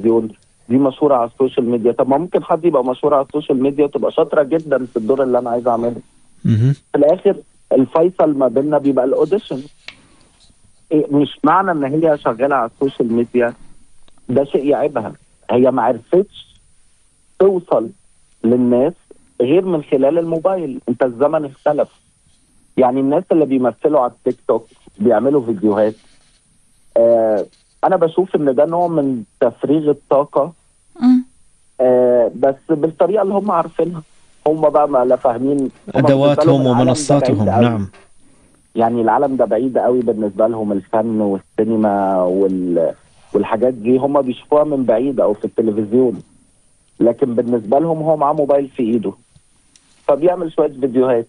التلفزيون دي مشهوره على السوشيال ميديا طب ما ممكن حد يبقى مشهور على السوشيال ميديا وتبقى شاطره جدا في الدور اللي انا عايز اعمله مهم. في الاخر الفيصل ما بيننا بيبقى الاوديشن إيه مش معنى ان هي شغاله على السوشيال ميديا ده شيء يعيبها هي ما عرفتش توصل للناس غير من خلال الموبايل انت الزمن اختلف يعني الناس اللي بيمثلوا على التيك توك بيعملوا فيديوهات آه انا بشوف ان ده نوع من تفريغ الطاقه مم. آه بس بالطريقه اللي هم عارفينها هم بقى ما لا فاهمين هم بالنسبة لهم ادواتهم العالم ده ومنصاتهم بعيد قوي. نعم يعني العالم ده بعيد قوي بالنسبه لهم الفن والسينما وال... والحاجات دي هم بيشوفوها من بعيد او في التلفزيون لكن بالنسبه لهم هو معاه موبايل في ايده فبيعمل شويه فيديوهات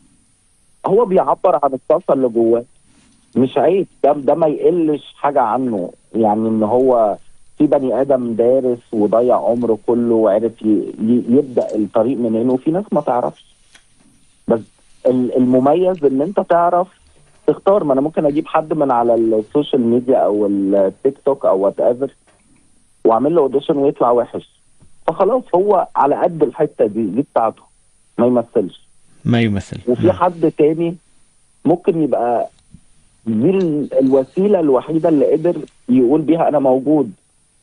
هو بيعبر عن الطاقه اللي جواه مش عيب ده ده ما يقلش حاجه عنه يعني ان هو في بني ادم دارس وضيع عمره كله وعرف ي... ي... يبدا الطريق منين وفي ناس ما تعرفش بس ال- المميز ان انت تعرف تختار ما انا ممكن اجيب حد من على السوشيال ميديا او التيك توك او وات ايفر واعمل له اوديشن ويطلع وحش فخلاص هو على قد الحته دي دي بتاعته ما يمثلش ما يمثل وفي نعم. حد تاني ممكن يبقى دي ال- الوسيله الوحيده اللي قدر يقول بيها انا موجود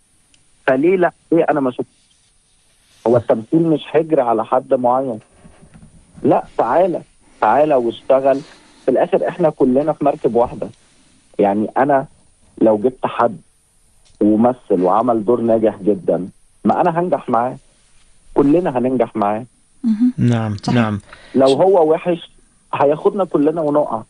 فليه لا ليه انا ما شفتش هو التمثيل مش حجر على حد معين لا تعالى تعالى واشتغل في الاخر احنا كلنا في مركب واحده يعني انا لو جبت حد ومثل وعمل دور ناجح جدا ما انا هنجح معاه كلنا هننجح معاه مهم. نعم صحيح. نعم لو هو وحش هياخدنا كلنا ونقع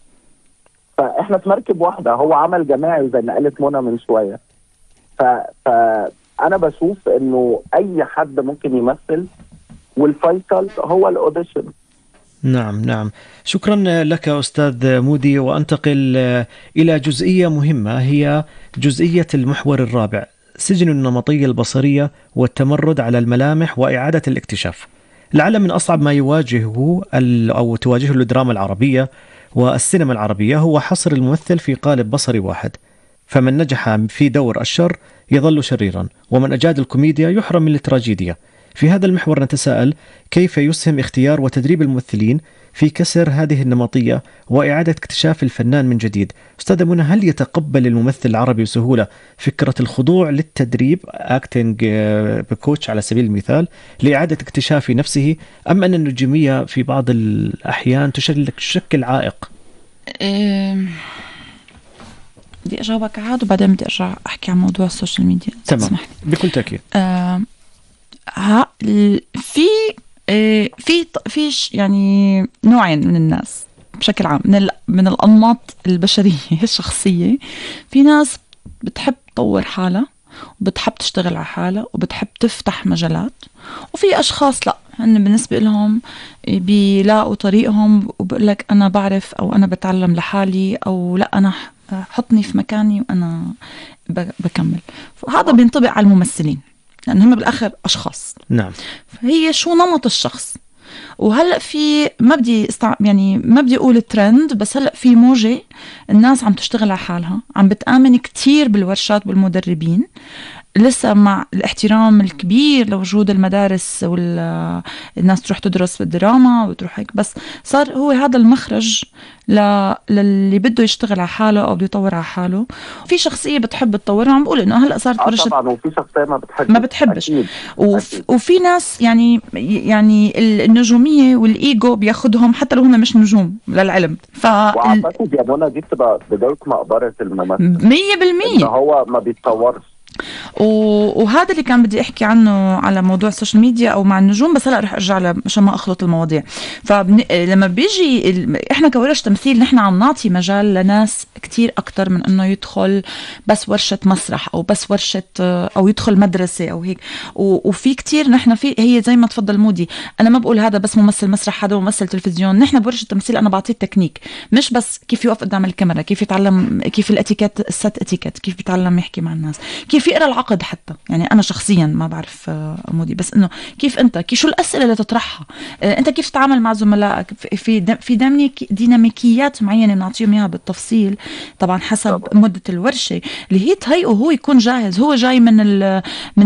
فاحنا في مركب واحده هو عمل جماعي زي ما قالت منى من شويه ف... فانا بشوف انه اي حد ممكن يمثل والفيصل هو الاوديشن نعم نعم شكرا لك استاذ مودي وانتقل الى جزئيه مهمه هي جزئيه المحور الرابع سجن النمطيه البصريه والتمرد على الملامح واعاده الاكتشاف. لعل من اصعب ما يواجهه ال- او تواجهه الدراما العربيه والسينما العربيه هو حصر الممثل في قالب بصري واحد. فمن نجح في دور الشر يظل شريرا ومن اجاد الكوميديا يحرم من التراجيديا. في هذا المحور نتساءل كيف يسهم اختيار وتدريب الممثلين في كسر هذه النمطية وإعادة اكتشاف الفنان من جديد أستاذة منى هل يتقبل الممثل العربي بسهولة فكرة الخضوع للتدريب أكتنج بكوتش على سبيل المثال لإعادة اكتشاف نفسه أم أن النجومية في بعض الأحيان تشكل تشكل عائق إيه، بدي اجاوبك عاد وبعدين بدي ارجع احكي عن موضوع السوشيال ميديا إذا تمام تسمح لي. بكل تأكيد آه ها ال- في آه في ط- في ش- يعني نوعين من الناس بشكل عام من ال- من الانماط البشريه الشخصيه في ناس بتحب تطور حالها وبتحب تشتغل على حالها وبتحب تفتح مجالات وفي اشخاص لا هن بالنسبه لهم بيلاقوا طريقهم وبقول لك انا بعرف او انا بتعلم لحالي او لا انا ح- حطني في مكاني وانا ب- بكمل فهذا بينطبق على الممثلين لان هم بالاخر اشخاص نعم فهي شو نمط الشخص وهلا في ما بدي استع... يعني ما بدي اقول ترند بس هلا في موجه الناس عم تشتغل على حالها عم بتامن كتير بالورشات بالمدربين لسه مع الاحترام الكبير لوجود المدارس والناس تروح تدرس بالدراما وتروح هيك بس صار هو هذا المخرج ل... للي بده يشتغل على حاله او بده يطور على حاله في شخصيه بتحب تطور وعم بقول انه هلا صارت اه ورشه طبعا وفي شخصيه ما بتحبش ما بتحبش. أكيد. وف... أكيد. وفي ناس يعني يعني ال- النجوميه والايجو بياخدهم حتى لو هم مش نجوم للعلم ف واعتقد يا منى دي بتبقى بدايه مقبره الممثل 100% ان هو ما بيتطورش و- وهذا اللي كان بدي احكي عنه على موضوع السوشيال ميديا او مع النجوم بس هلا رح ارجع له عشان ما اخلط المواضيع فلما بيجي ال... احنا كورش تمثيل نحن عم نعطي مجال لناس كتير اكثر من انه يدخل بس ورشه مسرح او بس ورشه او يدخل مدرسه او هيك و... وفي كتير نحن في هي زي ما تفضل مودي انا ما بقول هذا بس ممثل مسرح هذا ممثل تلفزيون نحن بورشه التمثيل انا بعطيه تكنيك مش بس كيف يوقف قدام الكاميرا كيف يتعلم كيف الاتيكيت الست اتيكيت كيف يتعلم يحكي مع الناس كيف يقرا العقد حتى يعني انا شخصيا ما بعرف آه، مودي بس انه كيف انت كيف شو الاسئله اللي تطرحها آه، انت كيف تتعامل مع زملائك في- في دم- في ديناميك- ديناميكيات معينه بنعطيهم اياها بالتفصيل طبعا حسب طبعاً. مده الورشه اللي هي تهيئه هو يكون جاهز هو جاي من ال- من